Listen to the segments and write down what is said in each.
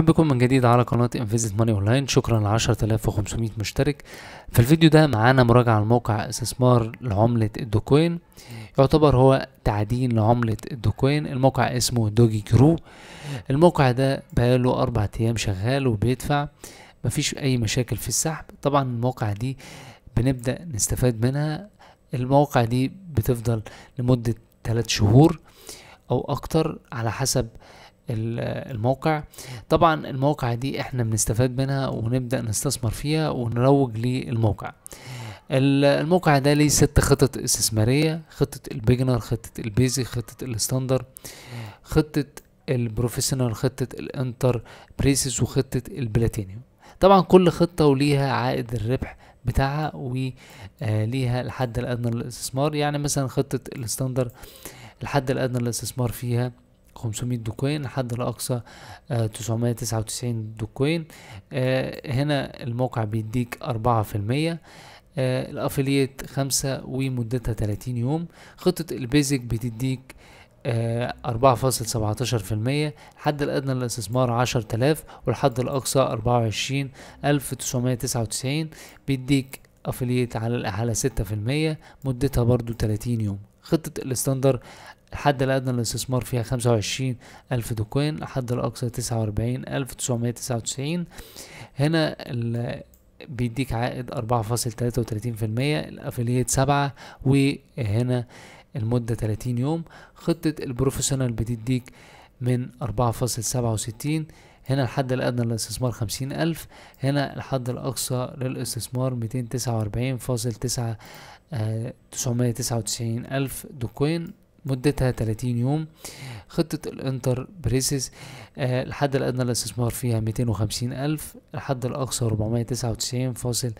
مرحبا بكم من جديد على قناة انفيزيت ماني اونلاين شكرا ل 10500 مشترك في الفيديو ده معانا مراجعة لموقع استثمار لعملة الدوكوين يعتبر هو تعدين لعملة الدوكوين الموقع اسمه دوجي كرو الموقع ده بقاله أربع أيام شغال وبيدفع مفيش أي مشاكل في السحب طبعا المواقع دي بنبدأ نستفاد منها المواقع دي بتفضل لمدة 3 شهور أو أكتر على حسب الموقع طبعا المواقع دي احنا بنستفاد منها ونبدأ نستثمر فيها ونروج للموقع الموقع ده ليه ست خطط استثمارية خطة البيجنر خطة البيزك خطة الستاندر خطة البروفيشنال خطة الانتر بريسس وخطة البلاتينيوم طبعا كل خطة وليها عائد الربح بتاعها وليها الحد الادنى للاستثمار يعني مثلا خطة الستاندر الحد الادنى للاستثمار فيها 500 دوكوين الحد الأقصى آه 999 دوكوين آه هنا الموقع بيديك أربعة في المية آه الأفليت خمسة ومدتها 30 يوم خطة البيزك بتديك أربعة فاصل سبعتاشر في المية الحد الأدنى للاستثمار عشر تلاف والحد الأقصى أربعة وعشرين ألف تسعمية تسعة وتسعين بيديك أفليت على الإحالة ستة في المية مدتها برضو تلاتين يوم خطة الستاندر الحد الأدنى للاستثمار فيها خمسة وعشرين ألف دوكوين الحد الأقصى تسعة وأربعين ألف تسعمية تسعة وتسعين هنا بيديك عائد أربعة فاصل تلاتة وتلاتين في المية الأفليت سبعة وهنا المدة تلاتين يوم خطة البروفيشنال بتديك من أربعة فاصل سبعة وستين هنا الحد الأدنى للاستثمار خمسين ألف هنا الحد الأقصى للاستثمار ميتين تسعة وأربعين فاصل تسعة تسعمية تسعة وتسعين ألف دوكوين مدتها 30 يوم خطة الانتر بريسز آه الحد الأدنى للاستثمار فيها 250 ألف الحد الأقصى 499 فاصل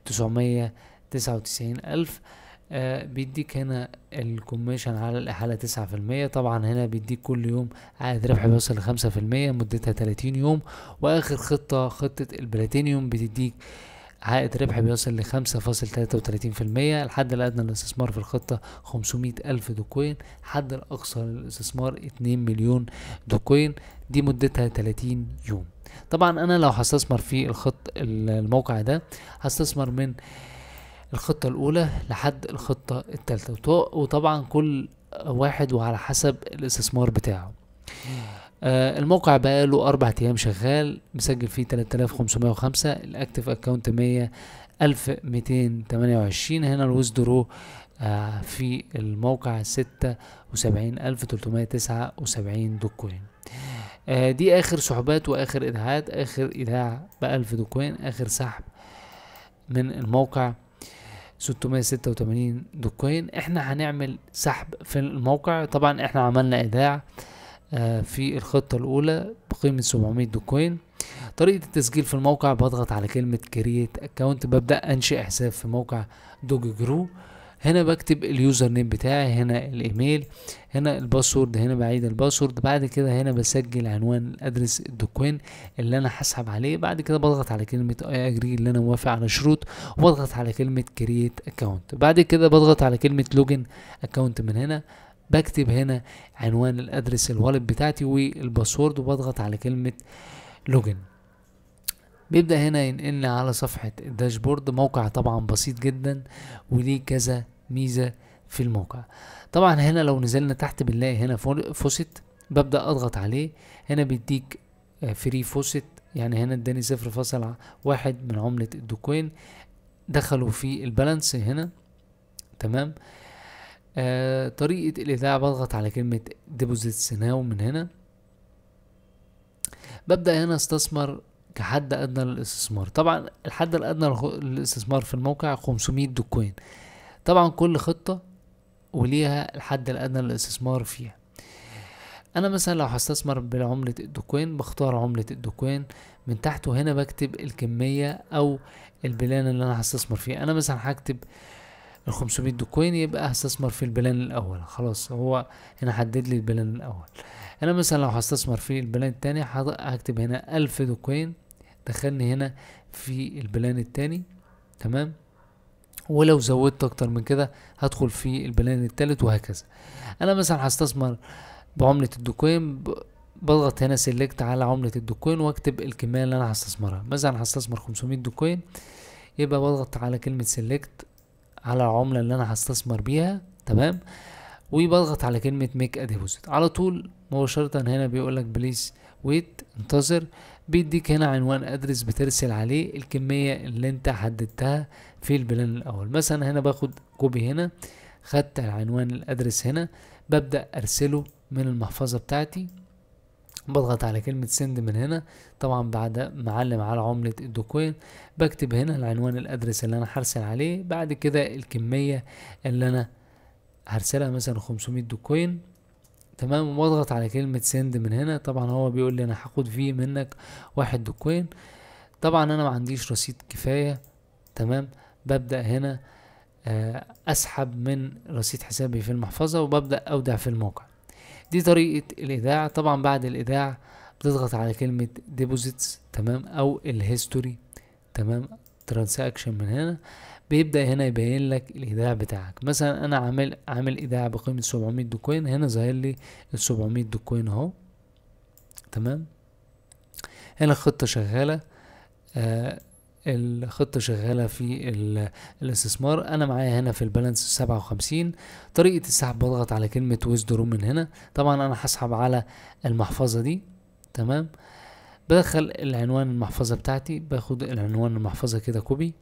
999 ألف آه بيديك هنا الكوميشن على الإحالة تسعة في المية طبعا هنا بيديك كل يوم عائد ربح بيوصل لخمسة في المية مدتها 30 يوم وآخر خطة خطة البلاتينيوم بتديك عائد ربح بيصل لخمسة فاصل تلاتة وتلاتين في المية الحد الأدنى للاستثمار في الخطة خمسمية ألف دوكوين الحد الأقصى للاستثمار اتنين مليون دوكوين دي مدتها تلاتين يوم طبعا أنا لو هستثمر في الخط الموقع ده هستثمر من الخطة الأولى لحد الخطة التالتة وطبعا كل واحد وعلى حسب الاستثمار بتاعه آه الموقع بقى له أربع أيام شغال مسجل فيه تلاتة آلاف خمسمية وخمسة الأكتف أكونت مية ألف ميتين تمانية وعشرين هنا الويزدرو آه في الموقع ستة وسبعين ألف تلتمية تسعة وسبعين دوكوين آه دي آخر سحوبات وآخر إيداعات آخر إيداع بألف دوكوين آخر سحب من الموقع 686 دوكوين احنا هنعمل سحب في الموقع طبعا احنا عملنا ايداع في الخطة الأولى بقيمة 700 دوكوين طريقة التسجيل في الموقع بضغط على كلمة كرييت اكونت ببدأ أنشئ حساب في موقع دوج جرو هنا بكتب اليوزر نيم بتاعي هنا الايميل هنا الباسورد هنا بعيد الباسورد بعد كده هنا بسجل عنوان الادرس الدوكوين اللي انا هسحب عليه بعد كده بضغط على كلمة اي اجري اللي انا موافق على شروط وبضغط على كلمة كرييت اكونت بعد كده بضغط على كلمة لوجن اكونت من هنا بكتب هنا عنوان الادرس الوالد بتاعتي والباسورد وبضغط على كلمة لوجن بيبدأ هنا ينقلني على صفحة الداشبورد موقع طبعا بسيط جدا وليه كذا ميزة في الموقع طبعا هنا لو نزلنا تحت بنلاقي هنا فوست ببدأ اضغط عليه هنا بيديك فري فوست يعني هنا اداني صفر فاصل واحد من عملة الدوكوين دخلوا في البالانس هنا تمام آه طريقة الإيداع بضغط على كلمة ديبوزيت سناو من هنا ببدأ هنا استثمر كحد أدنى للاستثمار طبعا الحد الأدنى للاستثمار في الموقع 500 دوكوين طبعا كل خطة وليها الحد الأدنى للاستثمار فيها أنا مثلا لو هستثمر بعملة الدوكوين بختار عملة الدوكوين من تحته هنا بكتب الكمية أو البلان اللي أنا هستثمر فيها أنا مثلا هكتب ال 500 دوكوين يبقى هستثمر في البلان الاول خلاص هو هنا حدد لي البلان الاول انا مثلا لو هستثمر في البلان التاني هكتب هنا 1000 دوكوين دخلني هنا في البلان التاني تمام ولو زودت اكتر من كده هدخل في البلان التالت وهكذا انا مثلا هستثمر بعملة الدوكوين بضغط هنا سيلكت على عملة الدوكوين واكتب الكمية اللي انا هستثمرها مثلا هستثمر 500 دوكوين يبقى بضغط على كلمة سيلكت على العملة اللي انا هستثمر بيها تمام وبضغط على كلمة ميك ا ديبوزيت على طول مباشرة هنا بيقولك بليز ويت انتظر بيديك هنا عنوان ادرس بترسل عليه الكمية اللي انت حددتها في البلان الاول مثلا هنا باخد كوبي هنا خدت العنوان الادرس هنا ببدأ ارسله من المحفظة بتاعتي بضغط على كلمة سند من هنا طبعا بعد معلم على عملة الدوكوين بكتب هنا العنوان الادرس اللي انا هرسل عليه بعد كده الكمية اللي انا هرسلها مثلا 500 دوكوين تمام وبضغط على كلمة سند من هنا طبعا هو بيقول لي انا هاخد فيه منك واحد دوكوين طبعا انا ما عنديش رصيد كفاية تمام ببدأ هنا آه، اسحب من رصيد حسابي في المحفظة وببدأ اودع في الموقع دي طريقة الايداع طبعا بعد الايداع بتضغط على كلمة ديبوزيتس تمام او الهيستوري تمام ترانزاكشن من هنا بيبدأ هنا يبين لك الايداع بتاعك مثلا انا عامل عامل ايداع بقيمة 700 دوكوين هنا ظاهر لي ال 700 دوكوين اهو تمام هنا الخطة شغالة آه الخطة شغالة في ال- الاستثمار انا معايا هنا في البالانس سبعة وخمسين طريقة السحب بضغط على كلمة ويزدرو من هنا طبعا انا هسحب على المحفظة دي تمام بدخل العنوان المحفظة بتاعتي باخد العنوان المحفظة كده كوبي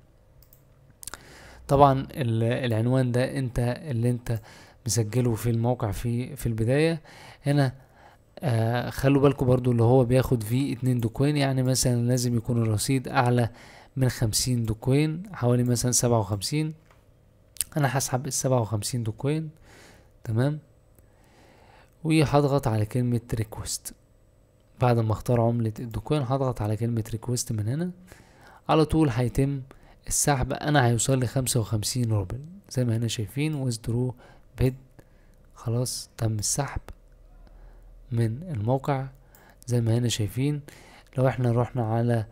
طبعا ال- العنوان ده انت اللي انت مسجله في الموقع في في البداية هنا آه خلوا بالكم برضو اللي هو بياخد فيه اتنين دوكوين يعني مثلا لازم يكون الرصيد اعلى من خمسين دوكوين حوالي مثلا سبعة وخمسين انا هسحب السبعة وخمسين دوكوين تمام وهضغط على كلمة ريكوست بعد ما اختار عملة الدوكوين هضغط على كلمة ريكوست من هنا على طول هيتم السحب انا هيوصل لي خمسة وخمسين روبل زي ما هنا شايفين ويزدرو بيد خلاص تم السحب من الموقع زي ما هنا شايفين لو احنا رحنا على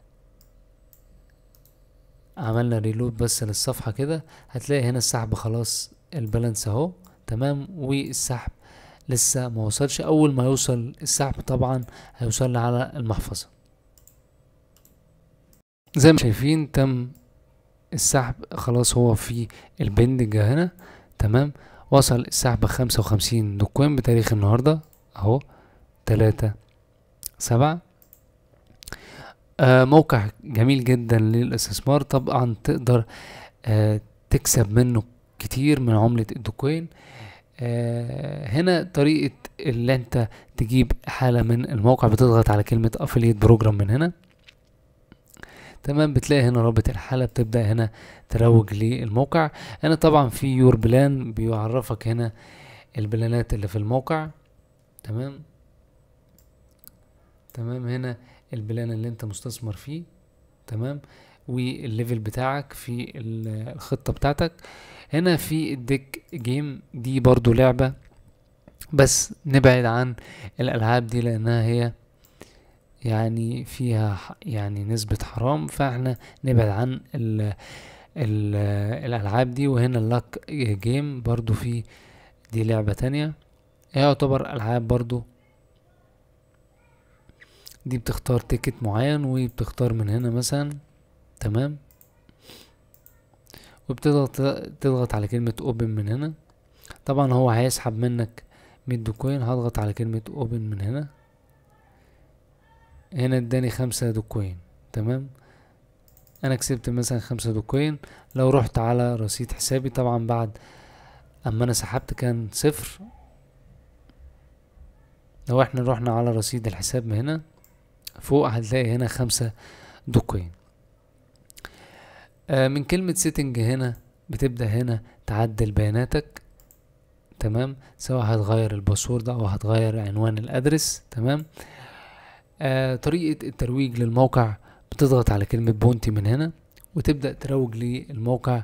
عملنا ريلود بس للصفحة كده هتلاقي هنا السحب خلاص البالانس اهو تمام والسحب لسه ما وصلش اول ما يوصل السحب طبعا هيوصل لي على المحفظة زي ما شايفين تم السحب خلاص هو في البندنج هنا تمام وصل السحب خمسة وخمسين دوكوين بتاريخ النهاردة اهو تلاتة سبعة آه موقع جميل جدا للاستثمار طبعا تقدر آه تكسب منه كتير من عملة الدوكوين آه هنا طريقة اللي انت تجيب حالة من الموقع بتضغط على كلمة افليت بروجرام من هنا تمام بتلاقي هنا رابط الحالة بتبدأ هنا تروج للموقع هنا طبعا في يور بلان بيعرفك هنا البلانات اللي في الموقع تمام تمام هنا البلان اللي انت مستثمر فيه تمام والليفل بتاعك في ال- الخطة بتاعتك هنا في الديك جيم دي برضو لعبة بس نبعد عن الألعاب دي لأنها هي يعني فيها ح- يعني نسبة حرام فاحنا نبعد عن ال ال الألعاب دي وهنا اللاك جيم برضو في دي لعبة تانية هي يعتبر ألعاب برضو دي بتختار تيكت معين وبتختار من هنا مثلا تمام وبتضغط تضغط على كلمة اوبن من هنا طبعا هو هيسحب منك 100 دوكوين هضغط على كلمة اوبن من هنا هنا اداني خمسة دوكوين تمام انا كسبت مثلا خمسة دوكوين لو رحت على رصيد حسابي طبعا بعد اما انا سحبت كان صفر لو احنا رحنا على رصيد الحساب من هنا فوق هتلاقي هنا خمسة دوكوين آه من كلمة سيتنج هنا بتبدأ هنا تعدل بياناتك تمام سواء هتغير الباسورد او هتغير عنوان الادرس تمام آه طريقة الترويج للموقع بتضغط على كلمة بونتي من هنا وتبدأ تروج للموقع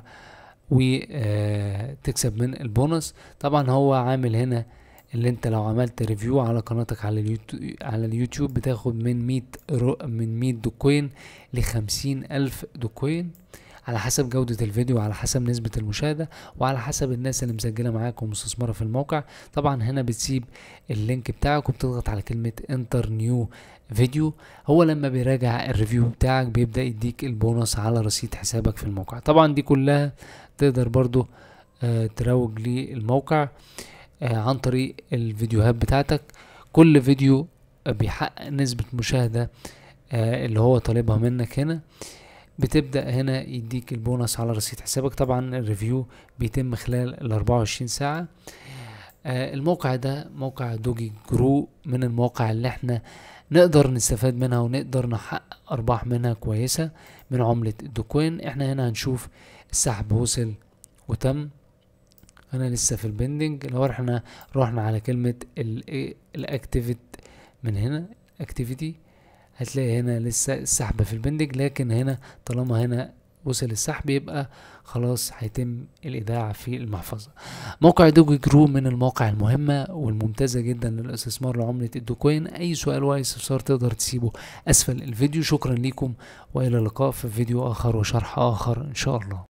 وتكسب من البونص طبعا هو عامل هنا اللي انت لو عملت ريفيو على قناتك على اليوتيوب على اليوتيوب بتاخد من 100 رو من 100 دوكوين ل 50 الف دوكوين على حسب جودة الفيديو وعلى حسب نسبة المشاهدة وعلى حسب الناس اللي مسجلة معاك ومستثمرة في الموقع طبعا هنا بتسيب اللينك بتاعك وبتضغط على كلمة انتر نيو فيديو هو لما بيراجع الريفيو بتاعك بيبدأ يديك البونص على رصيد حسابك في الموقع طبعا دي كلها تقدر برضو آه تروج للموقع آه عن طريق الفيديوهات بتاعتك كل فيديو بيحقق نسبة مشاهدة آه اللي هو طالبها منك هنا بتبدأ هنا يديك البونص على رصيد حسابك طبعا الريفيو بيتم خلال ال 24 ساعة آه الموقع ده موقع دوجي جرو من المواقع اللي احنا نقدر نستفاد منها ونقدر نحقق ارباح منها كويسة من عملة الدوكوين احنا هنا هنشوف السحب وصل وتم انا لسه في البندنج لو احنا رحنا على كلمة الاكتيفيت من هنا اكتيفيتي هتلاقي هنا لسه السحب في البندنج لكن هنا طالما هنا وصل السحب يبقى خلاص هيتم الايداع في المحفظه موقع دوجي جرو من المواقع المهمه والممتازه جدا للاستثمار لعمله الدوكوين اي سؤال واي استفسار تقدر تسيبه اسفل الفيديو شكرا لكم والى اللقاء في فيديو اخر وشرح اخر ان شاء الله